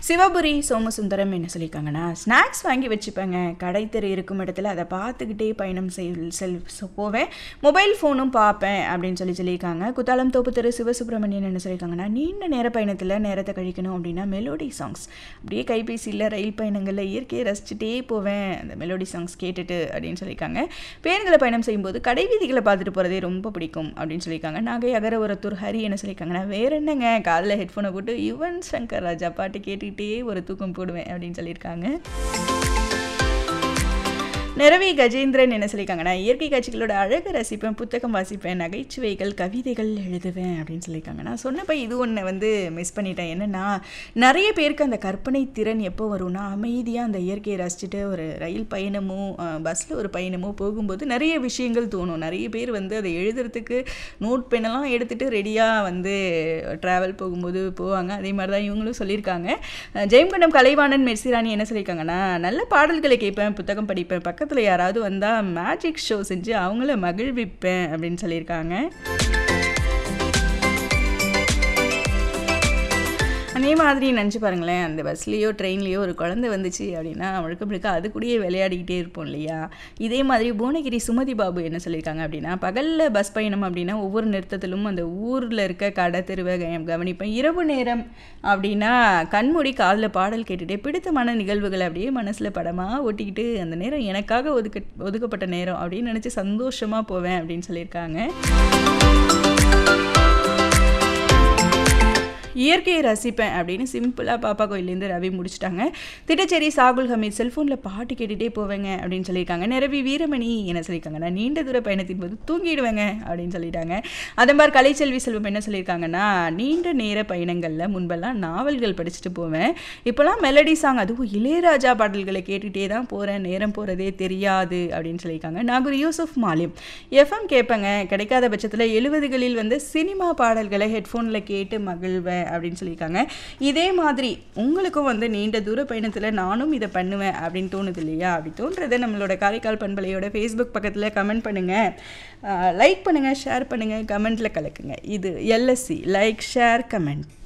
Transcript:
சிவபுரி சோமசுந்தரம் என்ன சொல்லியிருக்காங்கன்னா ஸ்நாக்ஸ் வாங்கி வச்சுப்பேங்க கடை தெரு இருக்கும் இடத்துல அதை பார்த்துக்கிட்டே பயணம் செய் செல் சொ- போவேன் மொபைல் ஃபோனும் பார்ப்பேன் அப்படின்னு சொல்லி சொல்லியிருக்காங்க குத்தாலம் தோப்பு தெரு சிவசுப்ரமணியன் என்ன சொல்லியிருக்காங்கன்னா நீண்ட நேர பயணத்தில் நேரத்தை கழிக்கணும் அப்படின்னா மெலோடி சாங்ஸ் அப்படியே கைபேசியில் ரயில் பயணங்களில் இயற்கையை ரசிச்சுட்டே போவேன் அந்த மெலோடி சாங்ஸ் கேட்டுட்டு அப்படின்னு சொல்லியிருக்காங்க பேருந்தில் பயணம் செய்யும்போது கடை வீதிகளை பார்த்துட்டு போகிறதே ரொம்ப பிடிக்கும் அப்படின்னு சொல்லியிருக்காங்க நாகை அகரவரத்தூர் ஹரி என்ன சொல்லியிருக்காங்கன்னா வேற என்னங்க காதில் ஹெட்ஃபோனை போட்டு யுவன் சங்கர் ராஜா பாட்டு கேட்டுக்கிட்டே ஒரு தூக்கம் போடுவேன் அப்படின்னு சொல்லியிருக்காங்க நிறவி கஜேந்திரன் என்ன சொல்லியிருக்காங்கன்னா இயற்கை காட்சிகளோட அழகு ரசிப்பேன் புத்தகம் வாசிப்பேன் நகைச்சுவைகள் கவிதைகள் எழுதுவேன் அப்படின்னு சொல்லியிருக்காங்க நான் சொன்னப்போ இது ஒன்று வந்து மிஸ் பண்ணிட்டேன் என்னென்னா நிறைய பேருக்கு அந்த கற்பனை திறன் எப்போ வரும்னா அமைதியாக அந்த இயற்கையை ரசிச்சுட்டு ஒரு ரயில் பயணமோ பஸ்ஸில் ஒரு பயணமோ போகும்போது நிறைய விஷயங்கள் தோணும் நிறைய பேர் வந்து அதை எழுதுறதுக்கு நோட் பெண்ணெல்லாம் எடுத்துகிட்டு ரெடியாக வந்து ட்ராவல் போகும்போது போவாங்க அதே மாதிரி தான் இவங்களும் சொல்லியிருக்காங்க அஹ் ஜெயம்கண்டம் கலைவாணன் மெர்சிராணி என்ன சொல்லியிருக்காங்கன்னா நல்ல பாடல்களை கேட்பேன் புத்தகம் படிப்பேன் பக்கத்தில் யாராவது வந்தால் மேஜிக் ஷோ செஞ்சு அவங்கள மகிழ்விப்பேன் அப்படின்னு சொல்லியிருக்காங்க அதே மாதிரி நினச்சி பாருங்களேன் அந்த பஸ்லேயோ ட்ரெயின்லேயோ ஒரு குழந்தை வந்துச்சு அப்படின்னா முழுக்க முழுக்க அது கூடயே விளையாடிக்கிட்டே இருப்போம் இல்லையா இதே மாதிரி புவனகிரி சுமதி பாபு என்ன சொல்லியிருக்காங்க அப்படின்னா பகலில் பஸ் பயணம் அப்படின்னா ஒவ்வொரு நிறுத்தத்திலும் அந்த ஊரில் இருக்க கடை தெருவை கவ- கவனிப்பேன் இரவு நேரம் அப்படின்னா கண்மூடி காதில் பாடல் கேட்டுட்டே பிடித்தமான நிகழ்வுகளை அப்படியே மனசில் படமாக ஒட்டிக்கிட்டு அந்த நேரம் எனக்காக ஒதுக்க ஒதுக்கப்பட்ட நேரம் அப்படின்னு நினச்சி சந்தோஷமாக போவேன் அப்படின்னு சொல்லியிருக்காங்க இயற்கையை ரசிப்பேன் அப்படின்னு சிம்பிளாக பாப்பா கோயிலேருந்து ரவி முடிச்சிட்டாங்க திட்டச்சேரி சாகுல் ஹமீத் செல்ஃபோனில் பாட்டு கேட்டுகிட்டே போவேங்க அப்படின்னு சொல்லியிருக்காங்க நிரவி வீரமணி என்ன சொல்லியிருக்காங்க நான் நீண்ட தூர பயணத்தின் போது தூங்கிடுவேங்க அப்படின்னு சொல்லிட்டாங்க அதே மாதிரி கலைச்செல்வி செல்வம் என்ன சொல்லியிருக்காங்கன்னா நீண்ட நேர பயணங்களில் முன்பெல்லாம் நாவல்கள் படிச்சுட்டு போவேன் இப்போலாம் மெலடி சாங் அதுவும் இளையராஜா பாடல்களை கேட்டுகிட்டே தான் போகிறேன் நேரம் போகிறதே தெரியாது அப்படின்னு சொல்லியிருக்காங்க நாகூர் யூசுஃப் மாலிம் எஃப்எம் கேட்பேங்க கிடைக்காத பட்சத்தில் எழுபதுகளில் வந்து சினிமா பாடல்களை ஹெட்ஃபோனில் கேட்டு மகிழ்வேன் அப்படின்னு சொல்லியிருக்காங்க இதே மாதிரி உங்களுக்கும் வந்து நீண்ட தூர பயணத்தில் நானும் இதை பண்ணுவேன் அப்படின்னு தோணுது இல்லையா அப்படி தோன்றதை நம்மளோட காரைக்கால் பண்பலையோட ஃபேஸ்புக் பக்கத்தில் கமெண்ட் பண்ணுங்கள் லைக் பண்ணுங்கள் ஷேர் பண்ணுங்கள் கமெண்ட்டில் கலக்குங்க இது எல்எஸ்சி லைக் ஷேர் கமெண்ட்